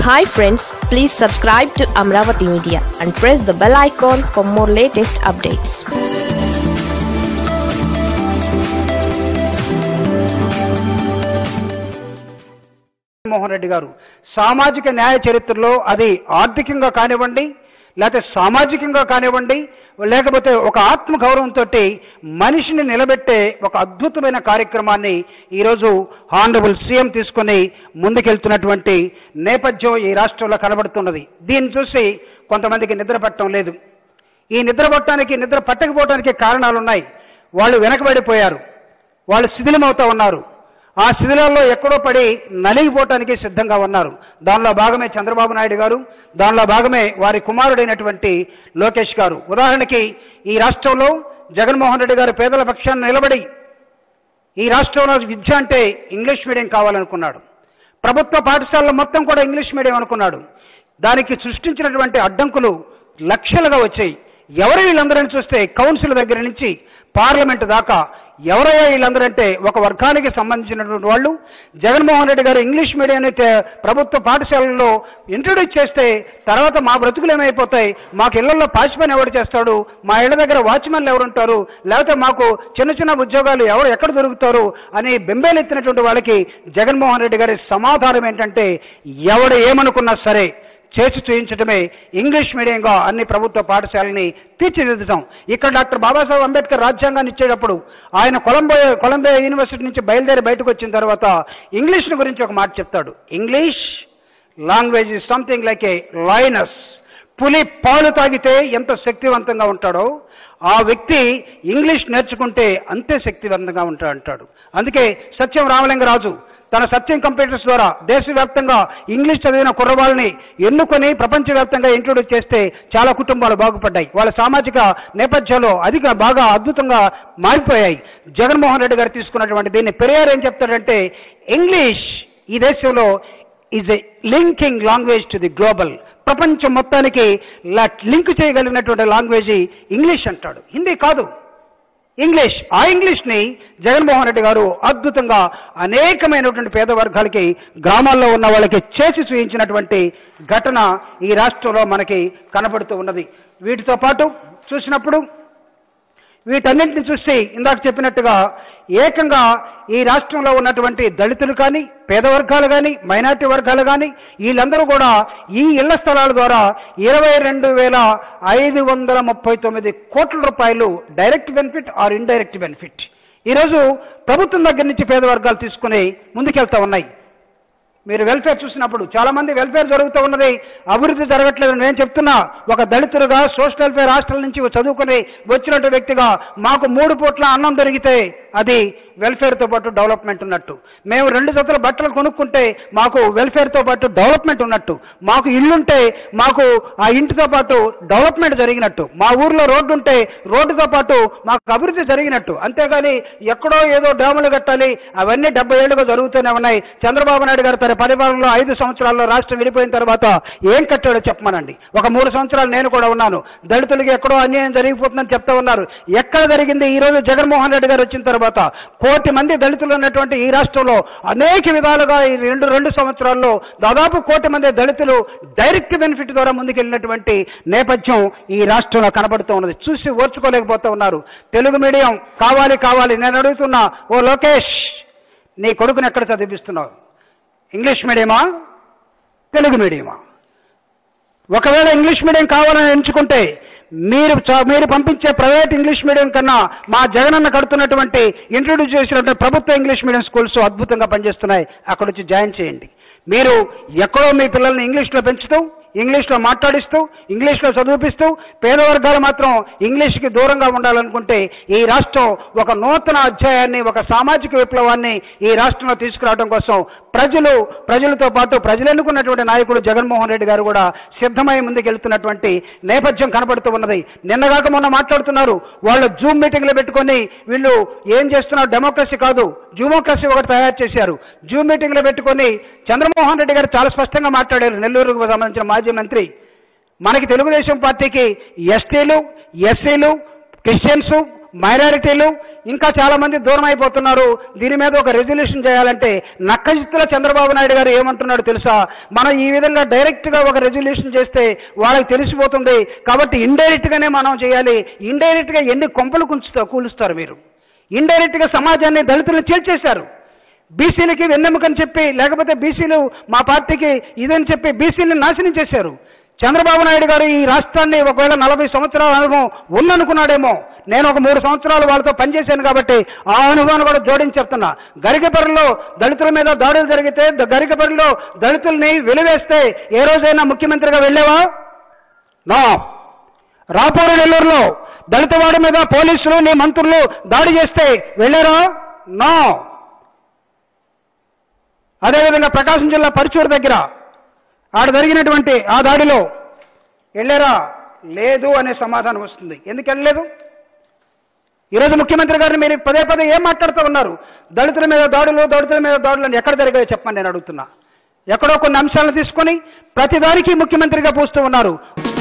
hi friends please subscribe to Amaravati media and press the bell icon for more latest updates Jaganmohan Reddy గారు సామాజిక న్యాయ చరిత్రలో అది ఆర్థికంగా కానివ్వండి లేకపోతే సామాజికంగా కానివ్వండి లేకపోతే ఒక ఆత్మ గౌరవంతో మనిషిని నిలబెట్టే ఒక అద్భుతమైన కార్యక్రమాన్ని ఈరోజు హానరబుల్ సీఎం తీసుకొని ముందుకెళ్తున్నటువంటి నేపథ్యం ఈ రాష్ట్రంలో కనబడుతున్నది దీన్ని చూసి కొంతమందికి నిద్ర పట్టడం లేదు ఈ నిద్ర పట్టడానికి నిద్ర పట్టకపోవడానికి కారణాలు ఉన్నాయి వాళ్ళు వెనకబడిపోయారు వాళ్ళు శిథిలమవుతా ఉన్నారు ఆ శిథిలాల్లో ఎక్కడో పడి నలిగిపోవటానికి సిద్ధంగా ఉన్నారు దానిలో భాగమే చంద్రబాబు నాయుడు గారు దానిలో భాగమే వారి కుమారుడైనటువంటి లోకేష్ గారు ఉదాహరణకి ఈ రాష్ట్రంలో జగన్మోహన్ రెడ్డి గారు పేదల పక్షాన్ని నిలబడి ఈ రాష్ట్రంలో విద్య అంటే ఇంగ్లీష్ మీడియం కావాలనుకున్నాడు ప్రభుత్వ పాఠశాలలు మొత్తం కూడా ఇంగ్లీష్ మీడియం అనుకున్నాడు దానికి సృష్టించినటువంటి అడ్డంకులు లక్షలుగా వచ్చాయి ఎవరు వీళ్ళందరిని చూస్తే కౌన్సిల్ దగ్గర నుంచి పార్లమెంట్ దాకా ఎవరయ్యా వీళ్ళందరంటే ఒక వర్గానికి సంబంధించినటువంటి వాళ్ళు జగన్మోహన్ రెడ్డి గారు ఇంగ్లీష్ మీడియాన్ని తే- ప్రభుత్వ పాఠశాలల్లో ఇంట్రొడ్యూస్ చేస్తే తర్వాత మా బ్రతుకులు ఏమైపోతాయి మాకు ఇళ్లలో పాచి పని ఎవరు చేస్తాడు మా ఇళ్ల దగ్గర వాచ్మెన్లు ఎవరు ఉంటారు లేకపోతే మాకు చిన్న చిన్న ఉద్యోగాలు ఎవరు ఎక్కడ దొరుకుతారు అని బెంబేలెత్తినటువంటి వాళ్ళకి జగన్మోహన్ రెడ్డి గారి సమాధానం ఏంటంటే ఎవడు ఏమనుకున్నా సరే చేసి చూయించడమే ఇంగ్లీష్ మీడియంగా అన్ని ప్రభుత్వ పాఠశాలని తీర్చిదిద్దడం ఇక్కడ డాక్టర్ బాబాసాహెబ్ అంబేద్కర్ రాజ్యాంగాన్ని ఇచ్చేటప్పుడు ఆయన కొలంబో కొలంబియా యూనివర్సిటీ నుంచి బయలుదేరి బయటకు వచ్చిన తర్వాత ఇంగ్లీష్ గురించి ఒక మాట చెప్తాడు English language is something like a lioness పులి పాలు తాగితే ఎంత శక్తివంతంగా ఉంటాడో ఆ వ్యక్తి ఇంగ్లీష్ నేర్చుకుంటే అంతే శక్తివంతంగా ఉంటాడు అంటాడు అందుకే సత్యం రామలింగరాజు తన సత్యం కంప్యూటర్స్ ద్వారా దేశవ్యాప్తంగా ఇంగ్లీష్ చదివిన కుర్రవాళ్ళని ఎన్నుకొని ప్రపంచవ్యాప్తంగా ఇంట్రొడ్యూస్ చేస్తే చాలా కుటుంబాలు బాగుపడ్డాయి వాళ్ళ సామాజిక నేపథ్యంలో అధిక బాగా అద్భుతంగా మారిపోయాయి జగన్మోహన్ రెడ్డి గారు తీసుకున్నటువంటి దీన్ని పెరియార్ ఏం చెప్తాడంటే ఇంగ్లీష్ ఈ దేశంలో is a linking language to the global ప్రపంచం మొత్తానికి లింక్ చేయగలిగినటువంటి లాంగ్వేజ్ ఇంగ్లీష్ అంటాడు హిందీ కాదు ఇంగ్లీష్ ఆ ఇంగ్లీష్ని జగన్మోహన్ రెడ్డి గారు అద్భుతంగా అనేకమైనటువంటి పేద వర్గాలకి గ్రామాల్లో ఉన్న వాళ్ళకి చేసి చూయించినటువంటి ఘటన ఈ రాష్ట్రంలో మనకి కనబడుతూ ఉన్నది వీటితో పాటు చూసినప్పుడు వీటన్నింటిని చూసి ఇందాక చెప్పినట్టుగా ఏకంగా ఈ రాష్ట్రంలో ఉన్నటువంటి దళితులు కానీ పేద వర్గాలు కానీ మైనార్టీ వర్గాలు కానీ వీళ్ళందరూ కూడా ఈ ఇళ్ల స్థలాల ద్వారా ఇరవై రెండు వేల ఐదు వందల ముప్పై తొమ్మిది కోట్ల రూపాయలు direct benefit or indirect benefit ఈరోజు ప్రభుత్వం దగ్గర నుంచి పేద వర్గాలు తీసుకుని ముందుకెళ్తా ఉన్నాయి మీరు వెల్ఫేర్ చూసినప్పుడు చాలా మంది వెల్ఫేర్ జరుగుతూ ఉన్నది అభివృద్ధి జరగట్లేదు నేను చెప్తున్నా ఒక దళితులుగా సోషల్ వెల్ఫేర్ హాస్టల్ నుంచి చదువుకుని వచ్చినట్టు వ్యక్తిగా మాకు మూడు పూట్ల అన్నం దొరికితే అది వెల్ఫేర్తో పాటు డెవలప్మెంట్ ఉన్నట్టు మేము రెండు జతల బట్టలు కొనుక్కుంటే మాకు వెల్ఫేర్తో పాటు డెవలప్మెంట్ ఉన్నట్టు మాకు ఇల్లుంటే మాకు ఆ ఇంటితో పాటు డెవలప్మెంట్ జరిగినట్టు మా ఊర్లో రోడ్డు ఉంటే రోడ్డుతో పాటు మాకు అభివృద్ధి జరిగినట్టు అంతేగాని ఎక్కడో ఏదో డ్యాములు కట్టాలి అవన్నీ డెబ్బై ఏళ్ళుగా జరుగుతూనే ఉన్నాయి చంద్రబాబు నాయుడు గారు తన పరిపాలనలో ఐదు సంవత్సరాల్లో రాష్ట్రం విడిపోయిన తర్వాత ఏం కట్టాడో చెప్పమనండి ఒక మూడు సంవత్సరాలు నేను కూడా ఉన్నాను దళితులకి ఎక్కడో అన్యాయం జరిగిపోతుందని చెప్తా ఉన్నారు ఎక్కడ జరిగింది ఈ రోజు జగన్మోహన్ రెడ్డి గారు వచ్చిన తర్వాత కోటి మంది దళితులు ఉన్నటువంటి ఈ రాష్ట్రంలో అనేక విధాలుగా ఈ రెండు రెండు సంవత్సరాల్లో దాదాపు కోటి మంది దళితులు డైరెక్ట్ బెనిఫిట్ ద్వారా ముందుకెళ్ళినటువంటి నేపథ్యం ఈ రాష్ట్రంలో కనబడుతూ ఉన్నది చూసి ఓర్చుకోలేకపోతూ ఉన్నారు తెలుగు మీడియం కావాలి కావాలి నేను అడుగుతున్నా ఓ లోకేష్ నీ కొడుకుని ఎక్కడ చదివిస్తున్నావు ఇంగ్లీష్ మీడియమా తెలుగు మీడియమా ఒకవేళ ఇంగ్లీష్ మీడియం కావాలని ఎంచుకుంటే మీరు చ- మీరు పంపించే ప్రైవేట్ ఇంగ్లీష్ మీడియం కన్నా మా జగనన్న కడుతున్నటువంటి ఇంట్రొడ్యూస్ చేసినటువంటి ప్రభుత్వ ఇంగ్లీష్ మీడియం స్కూల్స్ అద్భుతంగా పనిచేస్తున్నాయి అక్కడ వచ్చి జాయిన్ చేయండి మీరు ఎక్కడో మీ పిల్లల్ని ఇంగ్లీష్లో పెంచుతూ ఇంగ్లీష్లో మాట్లాడిస్తూ ఇంగ్లీష్లో చదివిపిస్తూ పేద వర్గాలు మాత్రం ఇంగ్లీష్కి దూరంగా ఉండాలనుకుంటే ఈ రాష్ట్రం ఒక నూతన అధ్యాయాన్ని ఒక సామాజిక విప్లవాన్ని ఈ రాష్ట్రంలో తీసుకురావడం కోసం ప్రజలు ప్రజలతో పాటు ప్రజలు ఎన్నుకున్నటువంటి నాయకుడు జగన్మోహన్ రెడ్డి గారు కూడా సిద్ధమై ముందుకెళ్తున్నటువంటి నేపథ్యం కనబడుతూ ఉన్నది నిన్నగాక మొన్న మాట్లాడుతున్నారు వాళ్ళు జూమ్ మీటింగ్లు పెట్టుకొని వీళ్ళు ఏం చేస్తున్నారు డెమోక్రసీ కాదు జూమోక్రసీ ఒకటి తయారు చేశారు జూమ్ మీటింగ్లు పెట్టుకొని చంద్రమోహన్ రెడ్డి గారు చాలా స్పష్టంగా మాట్లాడారు నెల్లూరుకు సంబంధించిన మాజీ మంత్రి మనకి తెలుగుదేశం పార్టీకి ఎస్టీలు ఎస్సీలు క్రిస్టియన్స్ మైనారిటీలు ఇంకా చాలా మంది దూరం అయిపోతున్నారు దీని మీద ఒక రెజల్యూషన్ చేయాలంటే నక్కజిత్తుల చంద్రబాబు నాయుడు గారు ఏమంటున్నాడు తెలుసా మనం ఈ విధంగా డైరెక్ట్గా ఒక రెజల్యూషన్ చేస్తే వాళ్ళకి తెలిసిపోతుంది కాబట్టి ఇండైరెక్ట్గానే మనం చేయాలి ఇండైరెక్ట్గా ఎన్ని కొంపలు కుంచుతా కూలుస్తారు మీరు ఇండైరెక్ట్గా సమాజాన్ని దళితులను చేర్చేశారు బీసీలకి వెన్నెముకని చెప్పి లేకపోతే బీసీలు మా పార్టీకి ఇదని చెప్పి బీసీని నాశనం చేశారు చంద్రబాబు నాయుడు గారు ఈ రాష్ట్రాన్ని ఒకవేళ నలభై సంవత్సరాల అనుభవం ఉందనుకున్నాడేమో నేను ఒక మూడు సంవత్సరాలు వాళ్ళతో పనిచేశాను కాబట్టి ఆ అనుభవాన్ని కూడా జోడించి చెప్తున్నా గరికపరిలో దళితుల మీద దాడులు జరిగితే ద- గరికపరిలో దళితుల్ని వెలివేస్తే ఏ రోజైనా ముఖ్యమంత్రిగా వెళ్ళేవా నో రాపూరు నెల్లూరులో దళితవాడి మీద పోలీసులు నీ మంత్రులు దాడి చేస్తే వెళ్ళారా నో అదేవిధంగా ప్రకాశం జిల్లా పరుచూరు దగ్గర ఆడ జరిగినటువంటి ఆ దాడిలో వెళ్ళారా లేదు అనే సమాధానం వస్తుంది ఎందుకు వెళ్ళలేదు ఈరోజు ముఖ్యమంత్రి గారిని మీరు పదే పదే ఏం మాట్లాడుతూ ఉన్నారు దళితుల మీద దాడులు దళితుల మీద దాడులు అని ఎక్కడ జరిగాయో చెప్పండి నేను అడుగుతున్నా ఎక్కడో కొన్ని అంశాలను తీసుకొని ప్రతిదానికి ముఖ్యమంత్రిగా పూస్తూ ఉన్నారు